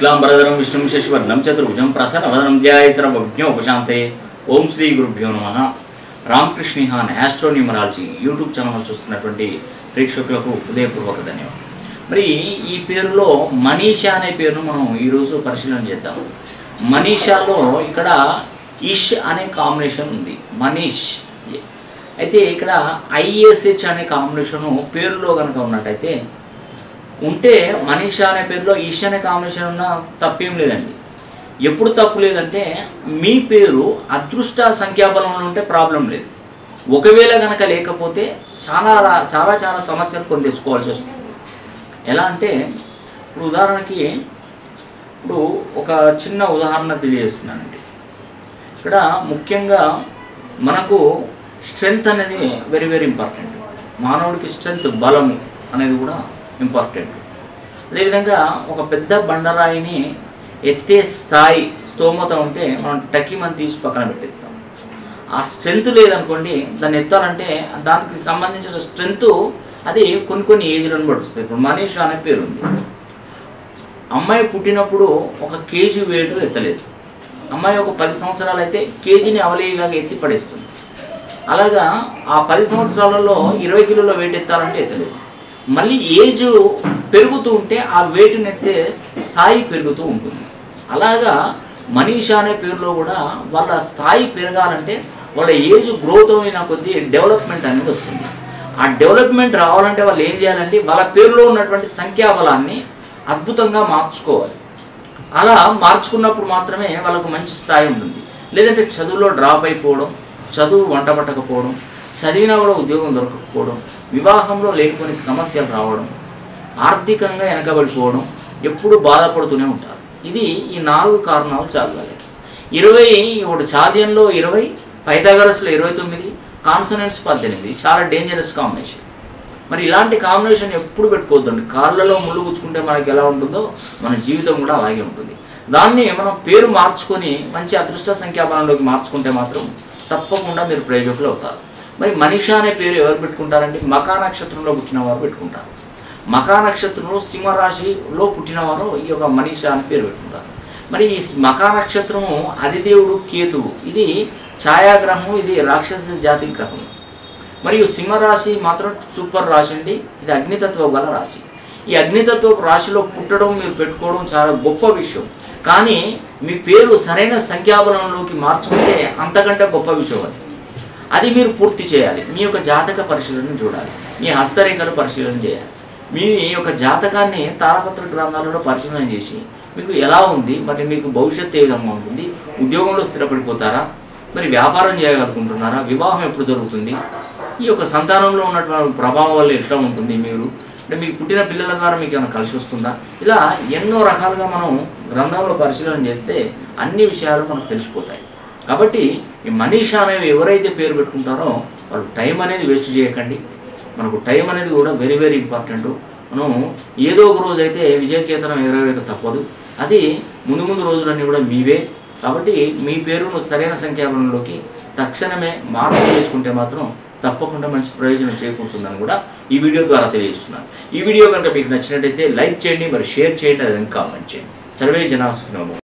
శుక్లాంబరధరం విష్ణుం శశివర్ణం చతుర్భుజం ప్రసన్నవదనం ధ్యాయ సర్వజ్ఞోపశాంతే ఓం శ్రీ గురుభ్యో నమ రామకృష్ణిహాన్ యాస్ట్రో న్యూమరాలజీ యూట్యూబ్ ఛానల్ చూస్తున్నటువంటి ప్రేక్షకులకు ఉదయపూర్వక ధన్యవాదాలు మరి ఈ పేరులో మనీషా అనే పేరును మనం ఈరోజు పరిశీలన చేద్దాం మనీషాలో ఇక్కడ ఇష్ అనే కాంబినేషన్ ఉంది మనీష్ అయితే ఇక్కడ ఐఎస్హెచ్ అనే కాంబినేషను పేరులో కనుక ఉన్నట్టయితే ఉంటే మనీషా అనే పేరులో ఈష్ అనే కాంబినేషన్ ఉన్న తప్పేం లేదండి ఎప్పుడు తప్పు లేదంటే మీ పేరు అదృష్ట సంఖ్యాబలంలో ఉంటే ప్రాబ్లం లేదు ఒకవేళ కనుక లేకపోతే చాలా రా- చాలా చాలా సమస్యలు కొని తెచ్చుకోవాల్సి వస్తుంది ఎలా అంటే ఇప్పుడు ఉదాహరణకి ఇప్పుడు ఒక చిన్న ఉదాహరణ తెలియజేస్తున్నానండి ఇక్కడ ముఖ్యంగా మనకు స్ట్రెంగ్త్ అనేది వెరీ వెరీ ఇంపార్టెంట్ మానవుడికి స్ట్రెంగ్త్ బలం అనేది కూడా ఇంపార్టెంట్ అదేవిధంగా ఒక పెద్ద బండరాయిని ఎత్తే స్థాయి స్తోమత ఉంటే మనం టకిమని తీసి పక్కన పెట్టేస్తాం ఆ స్ట్రెంగ్త్ లేదనుకోండి దాన్ని ఎత్తాలంటే దానికి సంబంధించిన స్ట్రెంగ్త్ అది కొన్ని కొన్ని ఏజ్లను బట్టి వస్తుంది ఇప్పుడు మనీష్ అనే పేరు ఉంది అమ్మాయి పుట్టినప్పుడు ఒక కేజీ వెయిట్ ఎత్తలేదు అమ్మాయి ఒక పది సంవత్సరాలు అయితే కేజీని అవలేలాగా ఎత్తి పడేస్తుంది అలాగా ఆ పది సంవత్సరాలలో ఇరవై కిలోల వెయిట్ ఎత్తాలంటే ఎత్తలేదు మళ్ళీ ఏజ్ పెరుగుతూ ఉంటే ఆ వెయిట్ని ఎత్తే స్థాయి పెరుగుతూ ఉంటుంది అలాగా మనీషా అనే పేరులో కూడా వాళ్ళ స్థాయి పెరగాలంటే వాళ్ళ ఏజ్ గ్రోత్ అయిన కొద్దీ డెవలప్మెంట్ అనేది వస్తుంది ఆ డెవలప్మెంట్ రావాలంటే వాళ్ళు ఏం చేయాలంటే వాళ్ళ పేరులో ఉన్నటువంటి సంఖ్యాబలాన్ని అద్భుతంగా మార్చుకోవాలి అలా మార్చుకున్నప్పుడు మాత్రమే వాళ్ళకు మంచి స్థాయి ఉంటుంది లేదంటే చదువులో డ్రాప్ అయిపోవడం చదువు వంట పట్టకపోవడం చదివినా కూడా ఉద్యోగం దొరకకపోవడం వివాహంలో లేనిపోని సమస్యలు రావడం ఆర్థికంగా వెనకబడిపోవడం ఎప్పుడు బాధపడుతూనే ఉంటారు ఇది ఈ నాలుగు కారణాలు చాలాలి ఇరవై ఇప్పుడు చాద్యంలో ఇరవై పైథాగరస్లో ఇరవై తొమ్మిది కాన్సనెంట్స్ పద్దెనిమిది చాలా డేంజరస్ కాంబినేషన్ మరి ఇలాంటి కాంబినేషన్ ఎప్పుడు పెట్టుకోవద్దండి కాళ్ళలో ముళ్ళు గుచ్చుకుంటే మనకి ఎలా ఉంటుందో మన జీవితం కూడా అలాగే ఉంటుంది దాన్ని మనం పేరు మార్చుకొని మంచి అదృష్ట సంఖ్యాబలంలోకి మార్చుకుంటే మాత్రం తప్పకుండా మీరు ప్రయోజకులు అవుతారు మరి మనీషా అనే పేరు ఎవరు పెట్టుకుంటారండి మకా నక్షత్రంలో పుట్టిన వారు పెట్టుకుంటారు మకా నక్షత్రంలో సింహరాశిలో పుట్టినవారు ఈ యొక్క మనీషా అని పేరు పెట్టుకుంటారు మరి ఈ మకా నక్షత్రము అధిదేవుడు కేతువు ఇది ఛాయాగ్రహం ఇది రాక్షస జాతి గ్రహం మరియు సింహరాశి మాత్రం సూపర్ రాశి అండి ఇది అగ్నితత్వ గల రాశి ఈ అగ్నితత్వ రాశిలో పుట్టడం మీరు పెట్టుకోవడం చాలా గొప్ప విషయం కానీ మీ పేరు సరైన సంఖ్యాబలంలోకి మార్చుకుంటే అంతకంటే గొప్ప విషయం అది అది మీరు పూర్తి చేయాలి మీ యొక్క జాతక పరిశీలన చూడాలి మీ హస్తరేఖలు పరిశీలన చేయాలి మీ యొక్క జాతకాన్ని తాళపత్ర గ్రంథాలలో పరిశీలన చేసి మీకు ఎలా ఉంది మరి మీకు భవిష్యత్తు ఏ విధంగా ఉంటుంది ఉద్యోగంలో స్థిరపడిపోతారా మరి వ్యాపారం చేయగలుగుతుంటున్నారా వివాహం ఎప్పుడు జరుగుతుంది ఈ యొక్క సంతానంలో ఉన్నటువంటి ప్రభావం వల్ల ఎట్లా ఉంటుంది మీరు అంటే మీకు పుట్టిన పిల్లల ద్వారా మీకు ఏమైనా కలిసి వస్తుందా ఇలా ఎన్నో రకాలుగా మనం గ్రంథంలో పరిశీలన చేస్తే అన్ని విషయాలు మనకు తెలిసిపోతాయి కాబట్టి ఈ మనీషా అనేవి ఎవరైతే పేరు పెట్టుకుంటారో వాళ్ళు టైం అనేది వేస్ట్ చేయకండి మనకు టైం అనేది కూడా వెరీ వెరీ ఇంపార్టెంట్ మనం ఏదో ఒక రోజు అయితే విజయకేతనం ఎగరవేయక తప్పదు అది ముందు ముందు రోజులన్నీ కూడా మీవే కాబట్టి మీ పేరును సరైన సంఖ్యాబలంలోకి తక్షణమే మార్పు చేసుకుంటే మాత్రం తప్పకుండా మంచి ప్రయోజనం చేకూరుతుందని కూడా ఈ వీడియో ద్వారా తెలియజేస్తున్నాను ఈ వీడియో కనుక మీకు నచ్చినట్టయితే లైక్ చేయండి మరి షేర్ చేయండి అది కామెంట్ చేయండి సర్వే జనాసుకున్నాము